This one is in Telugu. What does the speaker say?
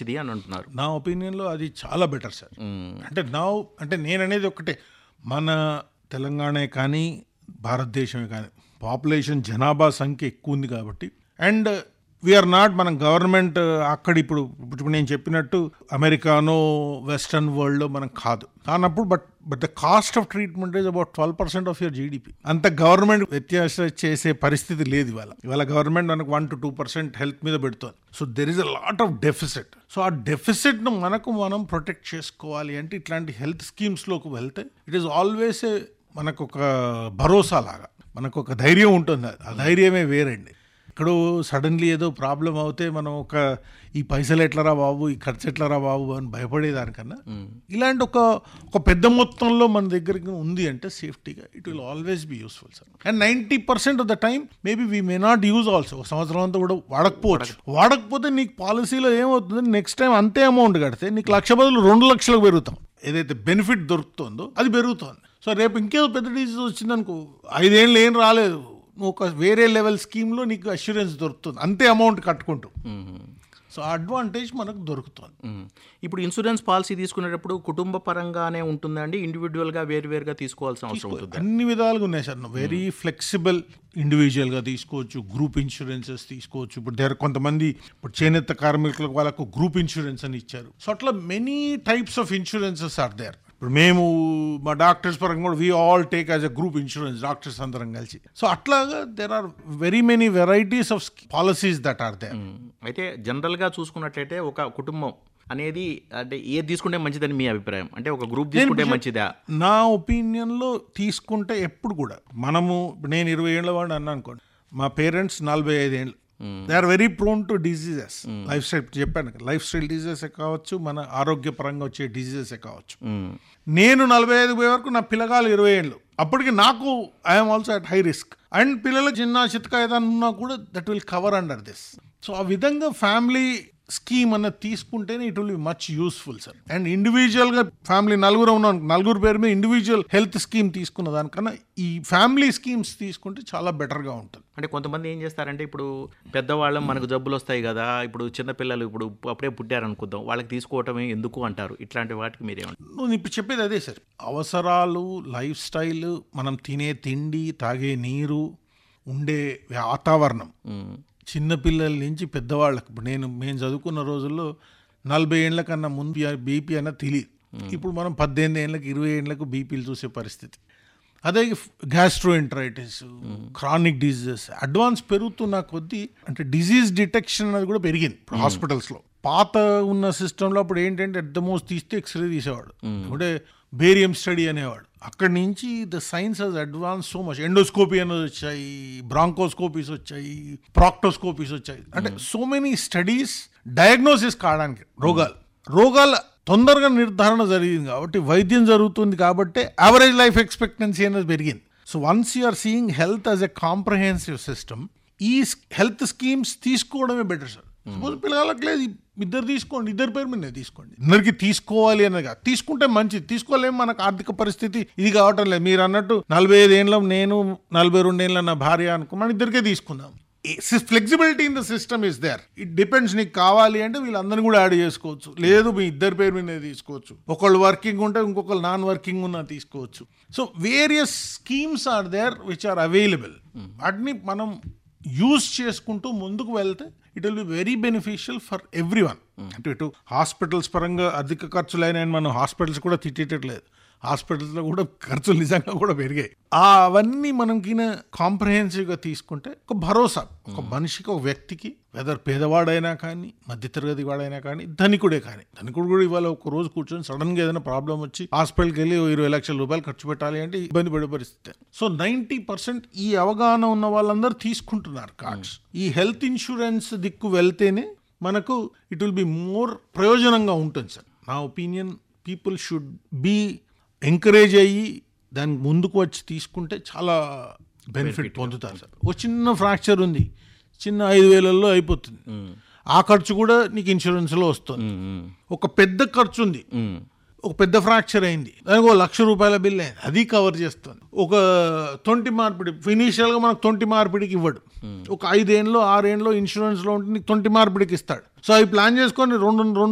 మంచిది అని అంటున్నారు నా ఒపీనియన్లో అది చాలా బెటర్ సార్ మ్మ్. అంటే నా అంటే నేను అనేది ఒకటే మన తెలంగాణ కానీ భారతదేశమే కానీ పాపులేషన్ జనాభా సంఖ్య ఎక్కువ ఉంది కాబట్టి అండ్ వీఆర్ నాట్ మనం గవర్నమెంట్ అక్కడ ఇప్పుడు ఇప్పుడు నేను చెప్పినట్టు అమెరికానో వెస్టర్న్ వరల్డ్లో మనం కాదు కానప్పుడు but but the cost of treatment is about twelve percent of your GDP అంత గవర్నమెంట్ వ్యత్యాస చేసే పరిస్థితి లేదు ఇవాళ ఇవాళ గవర్నమెంట్ మనకు one to two percent health మీద పెడుతుంది so there is a lot of deficit so ఆ డెఫిసిట్ను మనకు మనం ప్రొటెక్ట్ చేసుకోవాలి అంటే ఇట్లాంటి హెల్త్ స్కీమ్స్లోకి వెళ్తే ఇట్ ఈస్ ఆల్వేస్ ఏ మనకు ఒక భరోసా లాగా మనకు ఒక ధైర్యం ఉంటుంది ఆ ధైర్యమే వేరండి ఇక్కడ సడన్లీ ఏదో ప్రాబ్లం అవుతే మనం ఒక ఈ పైసలు ఎట్లరా బాబు ఈ ఖర్చు ఎట్లరా బాబు అని భయపడేదానికన్నా ఇలాంటి ఒక ఒక పెద్ద మొత్తంలో మన దగ్గరికి ఉంది అంటే సేఫ్టీగా it will always be useful sir and ninety percent of the time maybe we may not use also ఒక సంవత్సరం అంతా కూడా వాడకపోవచ్చు వాడకపోతే నీకు పాలసీలో ఏమవుతుంది నెక్స్ట్ టైం అంతే అమౌంట్ కడితే నీకు లక్ష బదులు రెండు లక్షలకు పెరుగుతాం ఏదైతే బెనిఫిట్ దొరుకుతుందో అది పెరుగుతుంది సో రేపు ఇంకేదో పెద్ద డిసీజ్ వచ్చిందనుకో ఐదేళ్ళు ఏం రాలేదు నువ్వు ఒక వేరే లెవెల్ స్కీమ్లో నీకు అష్యూరెన్స్ దొరుకుతుంది అంతే అమౌంట్ కట్టుకుంటూ మ్మ్. సో అడ్వాంటేజ్ మనకు దొరుకుతుంది మ్మ్. ఇప్పుడు ఇన్సూరెన్స్ పాలసీ తీసుకునేటప్పుడు కుటుంబ పరంగానే ఉంటుందండి ఇండివిజువల్గా వేరువేరుగా తీసుకోవాల్సిన అవసరం ఉంటుంది అన్ని విధాలుగా ఉన్నాయి సార్ వెరీ ఫ్లెక్సిబుల్ ఇండివిజువల్గా తీసుకోవచ్చు గ్రూప్ ఇన్సూరెన్సెస్ తీసుకోవచ్చు ఇప్పుడు దేర్ కొంతమంది ఇప్పుడు చేనేత కార్మికులకు వాళ్ళకు గ్రూప్ ఇన్సూరెన్స్ అని ఇచ్చారు సో అట్లా many types of insurances are there ఇప్పుడు మేము మా డాక్టర్స్ పరంగా కూడా we all take as a group insurance doctors అందరం కలిసి సో అట్లాగా there are very many varieties of policies that are there hmm. అయితే జనరల్గా చూసుకున్నట్లయితే ఒక కుటుంబం అనేది అంటే ఏది తీసుకుంటే మంచిదని మీ అభిప్రాయం అంటే ఒక గ్రూప్ తీసుకుంటే మంచిదా నా ఒపీనియన్లో తీసుకుంటే ఎప్పుడు కూడా మనము నేను ఇరవై ఏళ్ళ వాడు అన్నా అనుకోండి మా పేరెంట్స్ నలభై ఐదు ఏళ్ళు they are very prone to diseases lifestyle చెప్పాను లైఫ్ స్టైల్ డిజీజెస్ కావచ్చు మన ఆరోగ్యపరంగా వచ్చే డిజీజెస్ కావచ్చు మ్మ్. నేను నలభై ఐదు పోయే వరకు నా పిల్లగాలు ఇరవై ఏళ్ళు అప్పటికి నాకు I'm also at high risk and పిల్లలకు చిన్న చితక ఏదైనా ఉన్నా కూడా that will cover under this so ఆ విధంగా ఫ్యామిలీ స్కీమ్ అన్నది తీసుకుంటేనే it will be much useful sir and individual గా ఫ్యామిలీ నలుగురు ఉన్నాం నలుగురు పేరు మీద ఇండివిజువల్ హెల్త్ స్కీమ్ తీసుకున్న దానికన్నా ఈ ఫ్యామిలీ స్కీమ్స్ తీసుకుంటే చాలా బెటర్ గా ఉంటుంది అంటే కొంతమంది ఏం చేస్తారంటే ఇప్పుడు పెద్దవాళ్ళం మనకు జబ్బులు వస్తాయి కదా ఇప్పుడు చిన్నపిల్లలు ఇప్పుడు అప్పుడే పుట్టారనుకుందాం వాళ్ళకి తీసుకోవటమే ఎందుకు అంటారు ఇట్లాంటి వాటికి మీరేమంటారు నువ్వు ఇప్పుడు చెప్పేది అదే సార్ అవసరాలు లైఫ్ స్టైల్ మనం తినే తిండి తాగే నీరు ఉండే వాతావరణం మ్మ్. చిన్నపిల్లల నుంచి పెద్దవాళ్ళకి ఇప్పుడు నేను మేము చదువుకున్న రోజుల్లో నలభై ఏళ్ళ కన్నా ముందు బీపీ అన్న తెలియదు ఇప్పుడు మనం పద్దెనిమిది ఏళ్ళకి ఇరవై ఏళ్ళకు బీపీలు చూసే పరిస్థితి అదే gastroenteritis chronic diseases advance పెరుగుతున్న కొద్దీ అంటే డిజీజ్ డిటెక్షన్ అనేది కూడా పెరిగింది ఇప్పుడు హాస్పిటల్స్లో పాత ఉన్న సిస్టంలో అప్పుడు ఏంటంటే ఎట్ ద మోస్ట్ తీస్తే ఎక్స్రే తీసేవాడు అంటే బేరియం స్టడీ అనేవాడు అక్కడి నుంచి the science has advance so much endoscopy అనేది వచ్చాయి బ్రాంకోస్కోపీస్ వచ్చాయి ప్రాక్టోస్కోపీస్ వచ్చాయి అంటే సో మెనీ స్టడీస్ డయాగ్నోసిస్ కావడానికి రోగాలు రోగాలు తొందరగా నిర్ధారణ జరిగింది కాబట్టి వైద్యం జరుగుతుంది కాబట్టి యావరేజ్ లైఫ్ ఎక్స్పెక్టెన్సీ అనేది పెరిగింది so once you are seeing health as a comprehensive system ఈ హెల్త్ స్కీమ్స్ తీసుకోవడమే బెటర్ సార్ సపోజ్ పిల్లలకు లేదు ఇద్దరు తీసుకోండి ఇద్దరు పేరు మీద తీసుకోండి ఇద్దరికి తీసుకోవాలి అనేది కాదు తీసుకుంటే మంచిది తీసుకోలేము మనకు ఆర్థిక పరిస్థితి ఇది కావటం లేదు మీరు అన్నట్టు నలభై ఐదు ఏళ్ళ నేను నలభై రెండు ఏళ్ళ నా భార్య అనుకో మన ఇద్దరికే తీసుకుందాం flexibility in the system is there it depends నీకు కావాలి అంటే వీళ్ళందరినీ కూడా యాడ్ చేసుకోవచ్చు లేదు మీ ఇద్దరు పేరు మీద తీసుకోవచ్చు ఒకళ్ళు వర్కింగ్ ఉంటే ఇంకొకళ్ళు నాన్ వర్కింగ్ ఉన్నా తీసుకోవచ్చు so various schemes are there which are available వాటిని మనం యూజ్ చేసుకుంటూ ముందుకు వెళ్తే it will be very beneficial for everyone అంటే ఇటు హాస్పిటల్స్ పరంగా అధిక ఖర్చులైన మనం హాస్పిటల్స్ కూడా తిట్టేటట్లేదు హాస్పిటల్స్లో కూడా ఖర్చులు నిజంగా కూడా పెరిగాయి ఆ అవన్నీ మనకి కాంప్రహెన్సివ్గా తీసుకుంటే ఒక భరోసా ఒక మనిషికి ఒక వ్యక్తికి వెదర్ పేదవాడైనా కానీ మధ్యతరగతి వాడైనా కానీ ధనికుడే కానీ ధనికుడు కూడా ఇవాళ ఒక రోజు కూర్చొని సడన్ గా ఏదైనా ప్రాబ్లం వచ్చి హాస్పిటల్కి వెళ్ళి ఓ ఇరవై లక్షల రూపాయలు ఖర్చు పెట్టాలి అంటే ఇబ్బంది పడే పరిస్థితి సో నైంటీ పర్సెంట్ ఈ అవగాహన ఉన్న వాళ్ళందరూ తీసుకుంటున్నారు కార్డ్స్ ఈ హెల్త్ ఇన్సూరెన్స్ దిక్కు వెళ్తేనే మనకు ఇట్ విల్ బి మోర్ ప్రయోజనంగా ఉంటుంది సార్ నా opinion people should be encourage అయ్యి దానికి ముందుకు వచ్చి తీసుకుంటే చాలా బెనిఫిట్ పొందుతారు సార్ ఒక చిన్న ఫ్రాక్చర్ ఉంది చిన్న ఐదు వేలల్లో అయిపోతుంది ఆ ఖర్చు కూడా నీకు ఇన్సూరెన్స్లో వస్తుంది మ్మ్. ఒక పెద్ద ఖర్చు ఉంది మ్మ్. ఒక పెద్ద ఫ్రాక్చర్ అయింది దానికి ఒక లక్ష రూపాయల బిల్ అయింది అది కవర్ చేస్తుంది ఒక తొంటి మార్పిడి ఇనీషియల్గా మనకు తొంటి మార్పిడికి ఇవ్వడు ఒక ఐదేళ్ళలో ఆరేళ్ళలో ఇన్సూరెన్స్లో ఉంటే నీకు తొంటి మార్పిడికి ఇస్తాడు సో అవి ప్లాన్ చేసుకొని రెండు రెండు